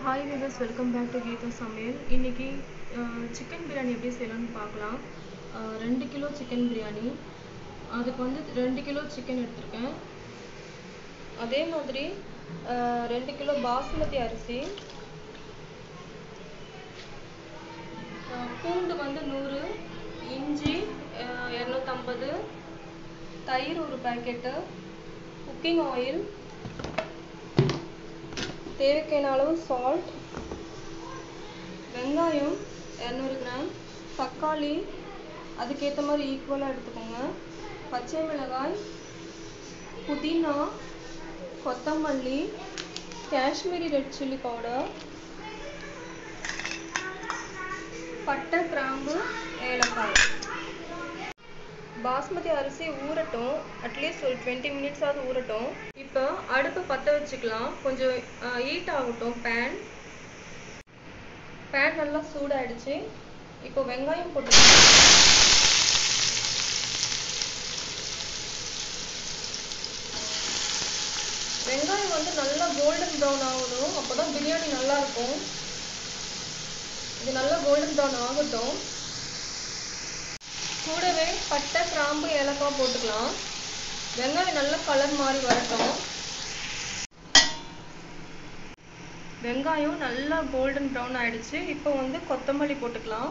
hi viewers welcome back to Geetha Samayal இன்னைக்கு chicken biryani எப்படி செய்யலாம்னு பார்க்கலாம் அஹ், ரெண்டு கிலோ சிக்கன் பிரியாணி அதுக்கு வந்து ரெண்டு கிலோ சிக்கன் எடுத்திருக்கேன் அதே மாதிரி அஹ், ரெண்டு கிலோ பாஸ்மதி அரிசி அஹ், பூண்டு வந்து நூறு இஞ்சி அஹ், இரநூத்தம்பது தயிர் ஒரு பேக்கெட்டு குக்கிங் ஆயில் தேவைக்கான அளவு சால்ட் வெங்காயம் இரநூறு கிராம் தக்காளி அதுக்கேற்ற மாதிரி ஈக்குவலாக எடுத்துக்கோங்க பச்சை மிளகாய் புதினா கொத்தமல்லி காஷ்மீரி ரெட் சில்லி பவுடர் பட்டை கிராம்பு ஏலக்காய் பாஸ்மதி அரிசி ஊறட்டும் அட்லீஸ்ட் ஒரு டுவெண்ட்டி மினிட்ஸாவது ஊறட்டும் இப்போ அடுப்பு பற்ற வச்சுக்கலாம் கொஞ்சம் ஹீட் ஆகட்டும் பேன் பேன் நல்லா சூடாயிடுச்சு இப்போ வெங்காயம் போட்டுக்கலாம் வெங்காயம் வந்து நல்லா கோல்டன் ப்ரௌன் ஆகணும் அப்போதான் பிரியாணி நல்லா இருக்கும் இது நல்லா கோல்டன் ப்ரௌன் ஆகட்டும் கூடவே பட்டை கிராம்பு ஏலக்காய் போட்டுக்கலாம் வெங்காயம் நல்ல கலர் மாதிரி வரட்டும் வெங்காயம் நல்லா கோல்டன் ப்ரௌன் ஆயிடுச்சு இப்போ வந்து கொத்தமல்லி போட்டுக்கலாம்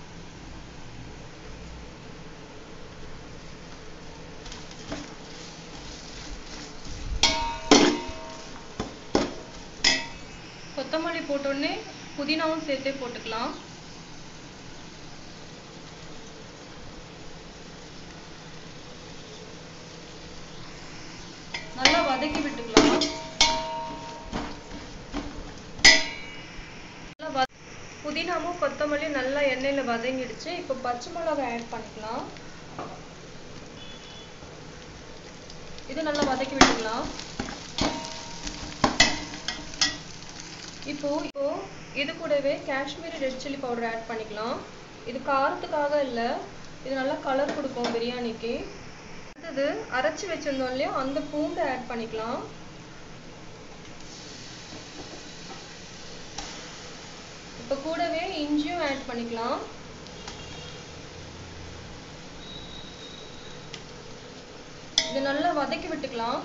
கொத்தமல்லி போட்டோடனே புதினாவும் சேர்த்தே போட்டுக்கலாம் நல்லா வதக்கி விட்டுக்கலாம் நல்லா வத- புதினாவும் கொத்தமல்லியும் நல்லா எண்ணெயில் வதங்கிடுச்சு இப்போ பச்சை மிளகாய் ஆட் பண்ணிக்கலாம் இது நல்லா வதக்கி விட்டுக்கலாம் இப்போ இப்போ இது கூடவே Kashmiri red chilli powder add பண்ணிக்கலாம் இது காரத்துக்காக இல்லை இது நல்லா கலர் கொடுக்கும் பிரியாணிக்கு அடுத்தது அரைச்சி வச்சிருந்தோம் இல்லையா அந்த பூண்டை ஆட் பண்ணிக்கலாம் இப்போ கூடவே இஞ்சியும் ஆட் பண்ணிக்கலாம் இது நல்லா வதக்கி விட்டுக்கலாம்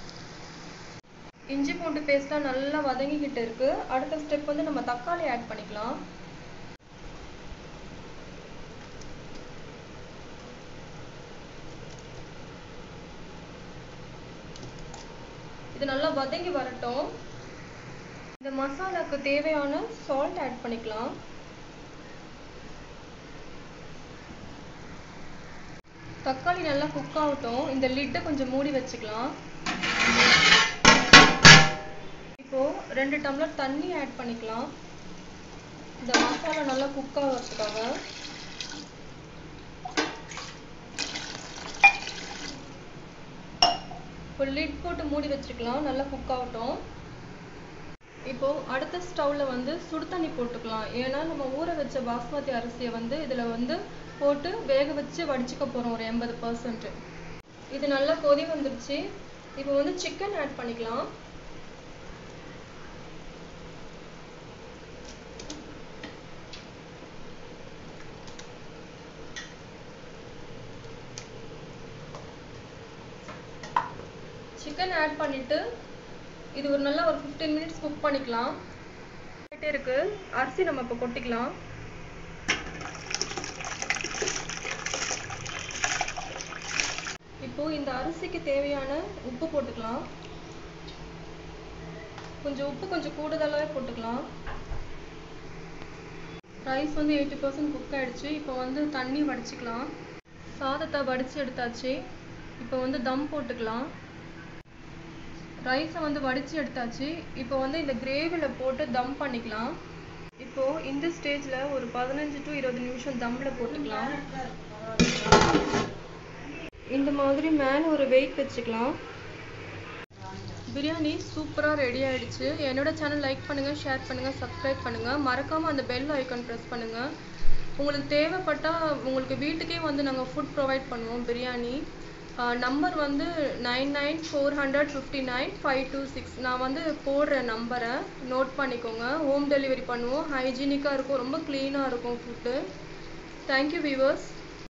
இஞ்சி பூண்டு பேஸ்ட்லாம் நல்லா வதங்கிக்கிட்டு இருக்கு அடுத்த ஸ்டெப் வந்து நம்ம தக்காளி ஆட் பண்ணிக்கலாம் இது நல்லா வதங்கி வரட்டும் இந்த மசாலாக்கு தேவையான சால்ட் ஆட் பண்ணிக்கலாம் தக்காளி நல்லா குக் ஆகட்டும் இந்த லிட்டை கொஞ்சம் மூடி வச்சுக்கலாம் இப்போ ரெண்டு டம்ளர் தண்ணி ஆட் பண்ணிக்கலாம் இந்த மசாலா நல்லா குக் ஆகிறதுக்காக இப்போ லிட் போட்டு மூடி வச்சுக்கலாம் நல்லா குக் ஆகட்டும் இப்போ அடுத்த ஸ்டவ்ல வந்து சுடு தண்ணி போட்டுக்கலாம் ஏன்னா நம்ம ஊற வச்ச பாஸ்மதி அரிசியை வந்து இதுல வந்து போட்டு வேக வச்சு வடிச்சுக்க போறோம் ஒரு எண்பது பர்சன்ட் இது நல்லா கொதி வந்துருச்சு இப்போ வந்து சிக்கன் ஆட் பண்ணிக்கலாம் சிக்கன் ஆட் பண்ணிட்டு இது ஒரு நல்லா ஒரு ஃபிஃப்டீன் மினிட்ஸ் குக் பண்ணிக்கலாம் ஆயிட்டே இருக்கு அரிசி நம்ம இப்போ கொட்டிக்கலாம் இப்போ இந்த அரிசிக்கு தேவையான உப்பு போட்டுக்கலாம் கொஞ்சம் உப்பு கொஞ்சம் கூடுதலாகவே போட்டுக்கலாம் ரைஸ் வந்து எயிட்டி பர்சன்ட் குக் ஆயிடுச்சு இப்போ வந்து தண்ணி வடிச்சுக்கலாம் சாதத்தை வடிச்சு எடுத்தாச்சு இப்போ வந்து தம் போட்டுக்கலாம் ரைஸை வந்து வடித்து எடுத்தாச்சு இப்போ வந்து இந்த கிரேவியில் போட்டு தம் பண்ணிக்கலாம் இப்போ இந்த ஸ்டேஜில் ஒரு பதினஞ்சு டு இருபது நிமிஷம் தம்மில் போட்டுக்கலாம் இந்த மாதிரி மேலே ஒரு வெயிட் வச்சுக்கலாம் பிரியாணி சூப்பராக ரெடி ஆயிடுச்சு என்னோட சேனல் லைக் பண்ணுங்கள் ஷேர் பண்ணுங்கள் சப்ஸ்கிரைப் பண்ணுங்கள் மறக்காமல் அந்த பெல் ஐக்கான் ப்ரெஸ் பண்ணுங்கள் உங்களுக்கு தேவைப்பட்டால் உங்களுக்கு வீட்டுக்கே வந்து நாங்கள் ஃபுட் ப்ரொவைட் பண்ணுவோம் பிரியாணி நம்பர் வந்து nine nine four hundred fifty nine five two six நான் வந்து போடுற நம்பரை நோட் பண்ணிக்கோங்க ஹோம் டெலிவரி பண்ணுவோம் ஹைஜீனிக்காக இருக்கும் ரொம்ப க்ளீனாக இருக்கும் ஃபுட்டு தேங்க்யூ வியூவர்ஸ்